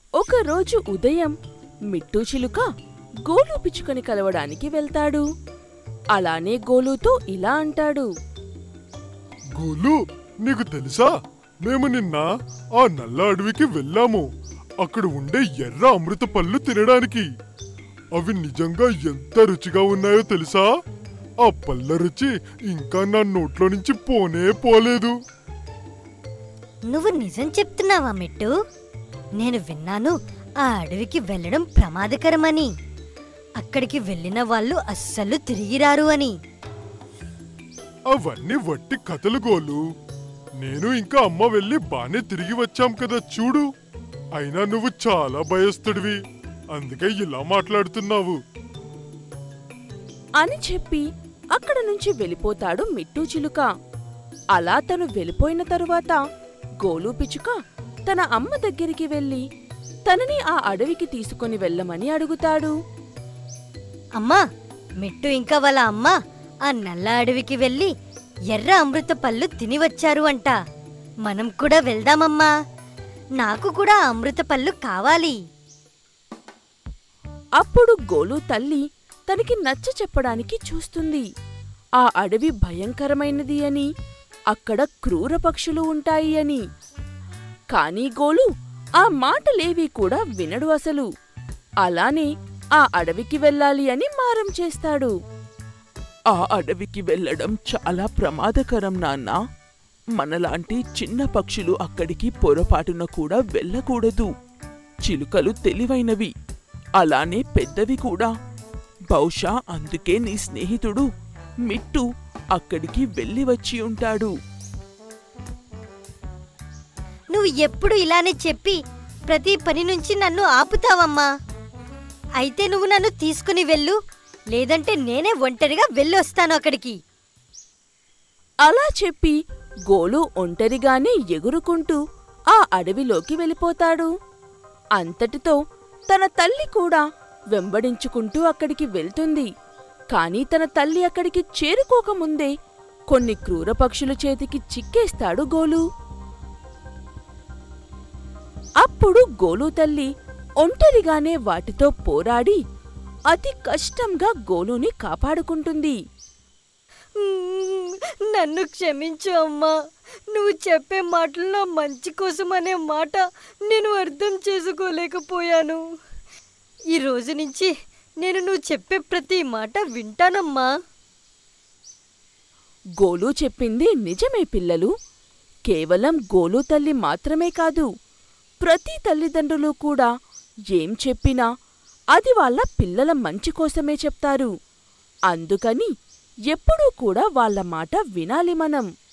ఒకరోజు ఉదయం మిట్టూ చిలుక గోలు పిచ్చుకని కలవడానికి వెళ్తాడు అలానే గోలుతో ఇలా అంటాడు గోలు నీకు తెలుసా మేము నిన్న ఆ నల్ల అడవికి వెళ్ళాము అక్కడ ఉండే ఎర్ర అమృత పళ్ళు తినడానికి అవి నిజంగా ఎంత రుచిగా ఉన్నాయో తెలుసా ఆ పళ్ళ రుచి ఇంకా నా నోట్లో నుంచి పోనే పోలేదు నువ్వు నిజం చెప్తున్నావా మిట్టు నేను విన్నాను ఆ అడవికి వెళ్ళడం ప్రమాదకరమని అక్కడికి వెళ్ళిన వాళ్ళు అస్సలు తిరిగిరారు అని అవన్నీ వట్టి కథలు గోలు నేను ఇంకా అమ్మ వెళ్ళి బానే తిరిగి వచ్చాం కదా చూడు అయినా నువ్వు చాలా భయస్తుడివి అందుకే ఇలా మాట్లాడుతున్నావు అని చెప్పి అక్కడ నుంచి వెళ్ళిపోతాడు మిట్టూ చిలుక అలా తను వెళ్ళిపోయిన తరువాత గోలు పిచ్చుక తన అమ్మ దగ్గరికి వెళ్ళి తనని ఆ అడవికి తీసుకొని వెళ్ళమని అడుగుతాడు అమ్మా మిట్టు ఇంకా వాళ్ళ అమ్మ ఆ నల్ల అడవికి వెళ్ళి ఎర్ర అమృత పళ్ళు తిని వచ్చారు అంట మనం కూడా వెళ్దామమ్మా నాకు కూడా ఆ అమృత పళ్ళు కావాలి అప్పుడు గోలు తల్లి తనకి నచ్చ చెప్పడానికి చూస్తుంది ఆ అడవి భయంకరమైనది అని అక్కడ క్రూర పక్షులు ఉంటాయి అని కానీ గోలు ఆ మాటలేవీ కూడా వినడు అసలు అలానే ఆ అడవికి వెళ్ళాలి అని మారం చేస్తాడు ఆ అడవికి వెళ్ళడం చాలా ప్రమాదకరం నాన్నా మనలాంటి చిన్న పక్షులు అక్కడికి పొరపాటున కూడా వెళ్ళకూడదు చిలుకలు తెలివైనవి అలానే పెద్దవి కూడా బహుశా అందుకే నీ స్నేహితుడు మిట్టు అక్కడికి వెళ్ళి వచ్చి ఉంటాడు నువ్వు ఎప్పుడు ఇలానే చెప్పి ప్రతి పని నుంచి నన్ను ఆపుతావమ్మా అయితే నువ్వు నన్ను తీసుకుని వెళ్ళు లేదంటే నేనే ఒంటరిగా వెళ్ళొస్తాను అక్కడికి అలా చెప్పి గోలు ఒంటరిగానే ఎగురుకుంటూ ఆ అడవిలోకి వెళ్ళిపోతాడు అంతటితో తన తల్లి కూడా వెంబడించుకుంటూ అక్కడికి వెళ్తుంది కాని తన తల్లి అక్కడికి చేరుకోకముందే కొన్ని క్రూర పక్షుల చేతికి చిక్కేస్తాడు గోలు అప్పుడు గోలు తల్లి ఒంటరిగానే వాటితో పోరాడి అతి కష్టంగా గోలుని కాపాడుకుంటుంది మ్మ్, నన్ను క్షమించు అమ్మా నువ్వు చెప్పే మాటల్లో మంచి కోసం అనే మాట నేను అర్థం చేసుకోలేకపోయాను ఈ రోజు నుంచి నేను నువ్వు చెప్పే ప్రతి మాట వింటానమ్మా గోలు చెప్పింది నిజమే పిల్లలు కేవలం గోలు తల్లి మాత్రమే కాదు ప్రతి తల్లిదండ్రులు కూడా ఏం చెప్పినా అది వాళ్ళ పిల్లల మంచి కోసమే చెప్తారు అందుకని ఎప్పుడూ కూడా వాళ్ళ మాట వినాలి మనం